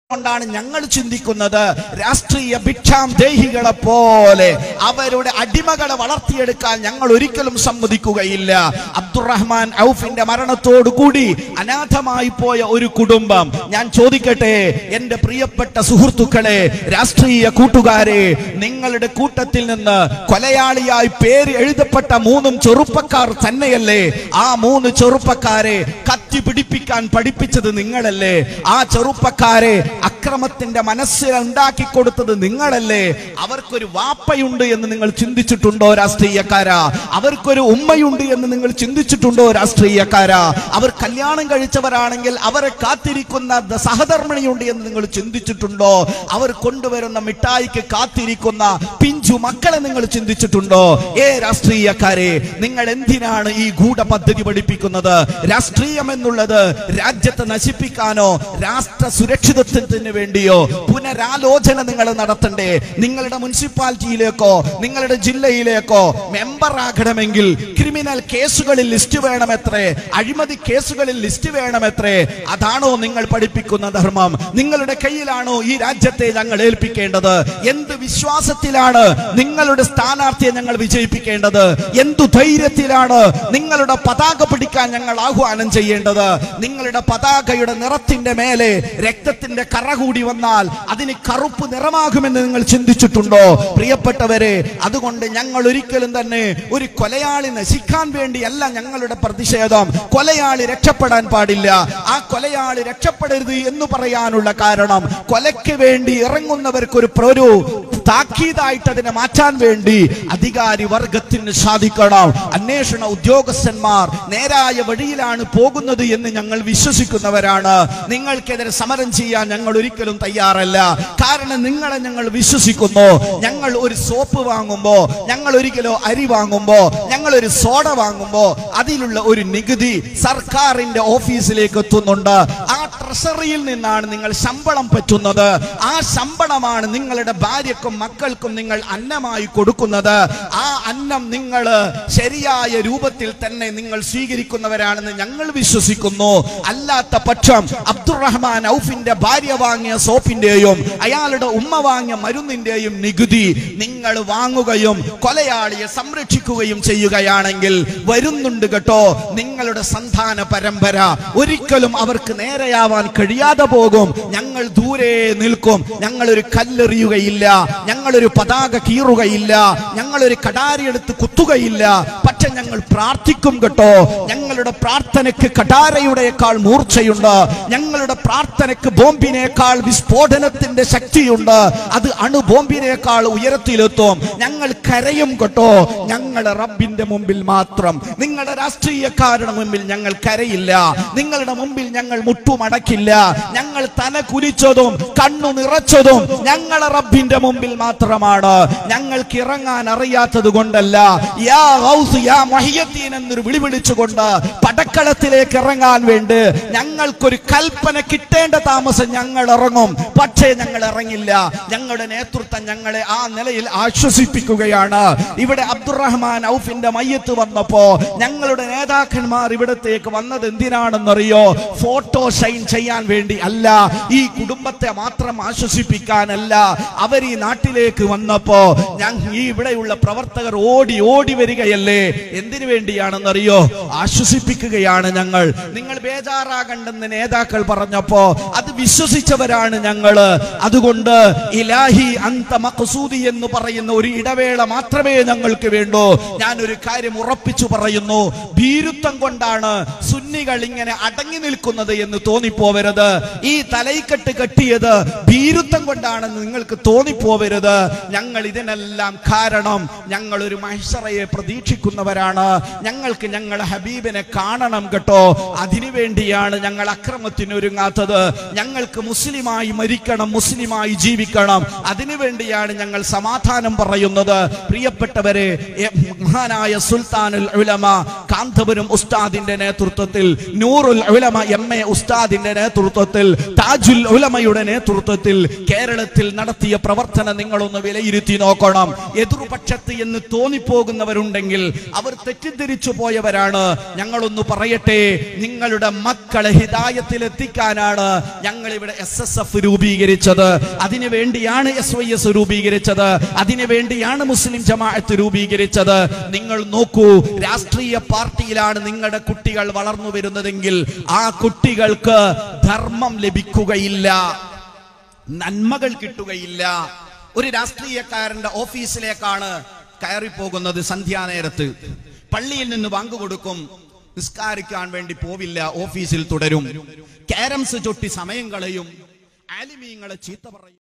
കൊണ്ടാണ് ഞങ്ങൾ ചിന്തിക്കുന്നത് രാഷ്ട്രീയ ഭിക്ഷാം ദേഹികളെ പോലെ അവരുടെ അടിമകളെ വളർത്തിയെടുക്കാൻ ഞങ്ങൾ ഒരിക്കലും സമ്മതിക്കുകയില്ല അബ്ദുറഹ്മാൻ ഔഫിന്റെ മരണത്തോടു കൂടി അനാഥമായി പോയ ഒരു കുടുംബം ഞാൻ ചോദിക്കട്ടെ എന്റെ പ്രിയപ്പെട്ട സുഹൃത്തുക്കളെ രാഷ്ട്രീയ കൂട്ടുകാരെ നിങ്ങളുടെ കൂട്ടത്തിൽ നിന്ന് കൊലയാളിയായി പേര് എഴുതപ്പെട്ട മൂന്നും ചെറുപ്പക്കാർ തന്നെയല്ലേ ആ മൂന്ന് ചെറുപ്പക്കാരെ കത്തി പിടിപ്പിക്കാൻ പഠിപ്പിച്ചത് നിങ്ങളല്ലേ ആ ചെറുപ്പക്കാരെ അക്രമത്തിന്റെ മനസ്സിൽ ഉണ്ടാക്കി കൊടുത്തത് നിങ്ങളല്ലേ അവർക്കൊരു വാപ്പയുണ്ട് എന്ന് നിങ്ങൾ ചിന്തിച്ചിട്ടുണ്ടോ രാഷ്ട്രീയക്കാരാ അവർക്കൊരു ഉമ്മയുണ്ട് എന്ന് നിങ്ങൾ ചിന്തിച്ചിട്ടുണ്ടോ രാഷ്ട്രീയക്കാരാ അവർ കല്യാണം കഴിച്ചവരാണെങ്കിൽ അവരെ കാത്തിരിക്കുന്ന ദ- സഹധർമ്മിണിയുണ്ട് എന്ന് നിങ്ങൾ ചിന്തിച്ചിട്ടുണ്ടോ അവർ കൊണ്ടുവരുന്ന മിഠായിക്ക് കാത്തിരിക്കുന്ന പിഞ്ചു മക്കളെ നിങ്ങൾ ചിന്തിച്ചിട്ടുണ്ടോ ഏ രാഷ്ട്രീയക്കാരെ നിങ്ങൾ എന്തിനാണ് ഈ ഗൂഢപദ്ധതി പഠിപ്പിക്കുന്നത് രാഷ്ട്രീയം എന്നുള്ളത് രാജ്യത്തെ നശിപ്പിക്കാനോ രാഷ്ട്ര സുരക്ഷിതത്വത്തിന് വേണ്ടിയോ പുനരാലോചന നിങ്ങൾ നടത്തണ്ടേ നിങ്ങളുടെ മുനിസിപ്പാലിറ്റിയിലേക്കോ നിങ്ങളുടെ ജില്ലയിലേക്കോ മെമ്പർ ആകണമെങ്കിൽ ക്രിമിനൽ കേസുകളിൽ ലിസ്റ്റ് വേണമെത്രേ അഴിമതി കേസുകളിൽ ലിസ്റ്റ് വേണമെത്രേ അതാണോ നിങ്ങൾ പഠിപ്പിക്കുന്ന ധർമ്മം നിങ്ങളുടെ കയ്യിലാണോ ഈ രാജ്യത്തെ ഞങ്ങൾ ഏൽപ്പിക്കേണ്ടത് എന്ത് വിശ്വാസത്തിലാണ് നിങ്ങളുടെ സ്ഥാനാർത്ഥിയെ ഞങ്ങൾ വിജയിപ്പിക്കേണ്ടത് എന്തു ധൈര്യത്തിലാണ് നിങ്ങളുടെ പതാക പിടിക്കാൻ ഞങ്ങൾ ആഹ്വാനം ചെയ്യേണ്ടത് നിങ്ങളുടെ പതാകയുടെ നിറത്തിന്റെ മേലെ രക്തത്തിന്റെ കറ കൂടി വന്നാൽ അതിന് കറുപ്പ് നിറമാകുമെന്ന് നിങ്ങൾ ചിന്തിച്ചിട്ടുണ്ടോ പ്രിയപ്പെട്ടവരെ അതുകൊണ്ട് ഞങ്ങൾ ഒരിക്കലും തന്നെ ഒരു കൊലയാളി നശിക്കാൻ വേണ്ടിയല്ല ഞങ്ങളുടെ പ്രതിഷേധം കൊലയാളി രക്ഷപ്പെടാൻ പാടില്ല ആ കൊലയാളി രക്ഷപ്പെടരുത് എന്ന് പറയാനുള്ള കാരണം കൊലയ്ക്ക് വേണ്ടി ഇറങ്ങുന്നവർക്ക് ഒരു ഒരു താക്കീതായിട്ട് അതിനെ മാറ്റാൻ വേണ്ടി അധികാരി വർഗത്തിന് സാധിക്കണം അന്വേഷണ ഉദ്യോഗസ്ഥന്മാർ നേരായ വഴിയിലാണ് പോകുന്നത് എന്ന് ഞങ്ങൾ വിശ്വസിക്കുന്നവരാണ് നിങ്ങൾക്കെതിരെ സമരം ചെയ്യാൻ ഞങ്ങൾ ഒരിക്കലും തയ്യാറല്ല കാരണം നിങ്ങളെ ഞങ്ങൾ വിശ്വസിക്കുന്നു ഞങ്ങൾ ഒരു സോപ്പ് വാങ്ങുമ്പോ ഞങ്ങൾ ഒരു കിലോ അരി വാങ്ങുമ്പോ ഞങ്ങൾ ഒരു സോഡ വാങ്ങുമ്പോ അതിലുള്ള ഒരു നികുതി സർക്കാരിന്റെ ഓഫീസിലേക്ക് എത്തുന്നുണ്ട് ആ ട്രഷറിയിൽ നിന്നാണ് നിങ്ങൾ ശമ്പളം പറ്റുന്നത് ആ ശമ്പളമാണ് നിങ്ങളുടെ ഭാര്യക്കും മക്കൾക്കും നിങ്ങൾ അന്നമായി കൊടുക്കുന്നത് ആ അന്നം നിങ്ങൾ ശരിയായ രൂപത്തിൽ തന്നെ നിങ്ങൾ സ്വീകരിക്കുന്നവരാണെന്ന് ഞങ്ങൾ വിശ്വസിക്കുന്നു അല്ലാത്ത പക്ഷം അബ്ദുറഹ്മാൻ ഔഫിന്റെ ഭാര്യ വാങ്ങിയ സോപ്പിന്റെയും അയാളുടെ ഉമ്മ വാങ്ങിയ മരുന്നിന്റെയും നികുതി നിങ്ങൾ വാങ്ങുകയും കൊലയാളിയെ സംരക്ഷിക്കുകയും ചെയ്യുകയാണെങ്കിൽ വരുന്നുണ്ട് കേട്ടോ നിങ്ങളുടെ സന്താന പരമ്പര ഒരിക്കലും അവർക്ക് നേരെയാവാൻ കഴിയാതെ പോകും ഞങ്ങൾ ദൂരെ നിൽക്കും ഞങ്ങൾ ഒരു കല്ലെറിയുകയില്ല ഞങ്ങൾ ഒരു പതാക കീറുകയില്ല ഞങ്ങൾ ഒരു കടാരി എടുത്ത് കുത്തുകയില്ല പക്ഷെ ഞങ്ങൾ പ്രാർത്ഥിക്കും കേട്ടോ ഞങ്ങളുടെ പ്രാർത്ഥനയ്ക്ക് കടാരയുടെയേക്കാൾ മൂർച്ചയുണ്ട് ഞങ്ങളുടെ പ്രാർത്ഥനയ്ക്ക് ബോംബിനേക്കാൾ വിസ്ഫോടനത്തിന്റെ ശക്തിയുണ്ട് അത് അണുബോംബിനേക്കാൾ ഉയരത്തിലെത്തും ഞങ്ങൾ കരയും കേട്ടോ ഞങ്ങൾ റബ്ബിന്റെ മുമ്പിൽ മാത്രം നിങ്ങളുടെ രാഷ്ട്രീയക്കാരുടെ മുമ്പിൽ ഞങ്ങൾ കരയില്ല നിങ്ങളുടെ മുമ്പിൽ ഞങ്ങൾ മുട്ടുമടക്കില്ല ഞങ്ങൾ തല കുലിച്ചതും കണ്ണു നിറച്ചതും ഞങ്ങളെ റബ്ബിന്റെ മുമ്പിൽ മാത്രമാണ് ഞങ്ങൾക്ക് ഇറങ്ങാൻ അറിയാത്തത് കൊണ്ടല്ല യാ ഗൗസ് യാ മഹിയത്തീൻ എന്നൊരു വിളി വിളിച്ചുകൊണ്ട് പടക്കളത്തിലേക്ക് ഇറങ്ങാൻ വേണ്ടി ഞങ്ങൾക്കൊരു കൽപ്പന കിട്ടേണ്ട താമസം ഞങ്ങൾ ഇറങ്ങും പക്ഷേ ഞങ്ങൾ ഇറങ്ങില്ല ഞങ്ങളുടെ നേതൃത്വം ഞങ്ങളെ ആ നിലയിൽ ആശ്വസിപ്പിക്കുകയാണ് ഇവിടെ അബ്ദുറഹ്മാൻ ഔഫിന്റെ മയ്യത്ത് വന്നപ്പോ ഞങ്ങളുടെ നേതാക്കന്മാർ ഇവിടത്തേക്ക് വന്നത് എന്തിനാണെന്നറിയോ ഫോട്ടോ ഷൈൻ ചെയ്യാൻ വേണ്ടി അല്ല ഈ കുടുംബത്തെ മാത്രം ആശ്വസിപ്പിക്കാനല്ല അവർ ഈ നാട്ടിലേക്ക് വന്നപ്പോ ഞങ്ങൾ ഈ ഇവിടെയുള്ള പ്രവർത്തകർ ഓടി ഓടി വരികയല്ലേ എന്തിനു വേണ്ടിയാണെന്നറിയോ ആശ്വസിപ്പിക്കുകയാണ് ഞങ്ങൾ നിങ്ങൾ ബേജാറാകണ്ടെന്ന് നേതാക്കൾ പറഞ്ഞപ്പോ അത് വിശ്വസിച്ചവരാണ് ഞങ്ങള് അതുകൊണ്ട് ഇലാഹി അന്ത മഖ്സൂദി എന്ന് പറയുന്ന ഒരു ഇടവേള മാത്രമേ ഞങ്ങൾക്ക് വേണ്ടൂ ഞാൻ ഒരു കാര്യം ഉറപ്പിച്ചു പറയുന്നു ഭീരുത്വം കൊണ്ടാണ് സുന്നികൾ ഇങ്ങനെ അടങ്ങി നിൽക്കുന്നത് എന്ന് തോന്നിപ്പോവരുത് ഈ തലൈക്കെട്ട് കെട്ടിയത് ഭീരുത്വം കൊണ്ടാണെന്ന് നിങ്ങൾക്ക് തോന്നിപ്പോവരുത് ഞങ്ങൾ ഇതിനെല്ലാം കാരണം ഞങ്ങൾ ഒരു മഹിഷറയെ പ്രതീക്ഷിക്കുന്നവരാണ് ഞങ്ങൾക്ക് ഞങ്ങളുടെ ഹബീബിനെ കാണണം കേട്ടോ അതിനു വേണ്ടിയാണ് ഞങ്ങൾ അക്രമത്തിന് ഒരുങ്ങാത്തത് ഞങ്ങൾക്ക് മുസ്ലിമായി മരിക്കണം മുസ്ലിമായി ജീവിക്കണം അതിനു വേണ്ടിയാണ് ഞങ്ങൾ സമാധാനം പറയുന്നത് പ്രിയപ്പെട്ടവരെ എ- മഹാനായ സുൽത്താനുൽ ഉലമ കാന്തപുരം ഉസ്താദിന്റെ നേതൃത്വത്തിൽ നൂറുൽ ഉലമ എം എ ഉസ്താദിന്റെ നേതൃത്വത്തിൽ താജുൽ ഉലമയുടെ നേതൃത്വത്തിൽ കേരളത്തിൽ നടത്തിയ പ്രവർത്തനം നിങ്ങളൊന്ന് വിലയിരുത്തി നോക്കണം എതിർപക്ഷത്ത് എന്ന് തോന്നിപ്പോകുന്നവരുണ്ടെങ്കിൽ അവർ തെറ്റിദ്ധരിച്ചു പോയവരാണ് ഞങ്ങളൊന്ന് പറയട്ടെ നിങ്ങളുടെ മക്കളെ ഹിതായത്തിൽ എത്തിക്കാനാണ് ഞങ്ങൾ ഇവിടെ എസ് എസ് എഫ് രൂപീകരിച്ചത് അതിനു വേണ്ടിയാണ് എസ് വൈ എസ് രൂപീകരിച്ചത് അതിനു വേണ്ടിയാണ് മുസ്ലിം ജമാഅത്ത് രൂപീകരിച്ചത് നിങ്ങൾ നോക്കൂ രാഷ്ട്രീയ പാർട്ടിയിലാണ് നിങ്ങളുടെ കുട്ടികൾ വളർന്നു വരുന്നതെങ്കിൽ ആ കുട്ടികൾക്ക് ധർമ്മം ലഭിക്കുകയില്ല നന്മകൾ കിട്ടുകയില്ല ഒരു രാഷ്ട്രീയക്കാരന്റെ ഓഫീസിലേക്കാണ് കയറിപ്പോകുന്നത് സന്ധ്യാനേരത്ത് പള്ളിയിൽ നിന്ന് ബാങ്ക് കൊടുക്കും നിസ്കാരിക്കാൻ വേണ്ടി പോവില്ല ഓഫീസിൽ തുടരും കാരംസ് ചൊട്ടി സമയം കളയും ആലിമീങ്ങളെ ചീത്ത പറയും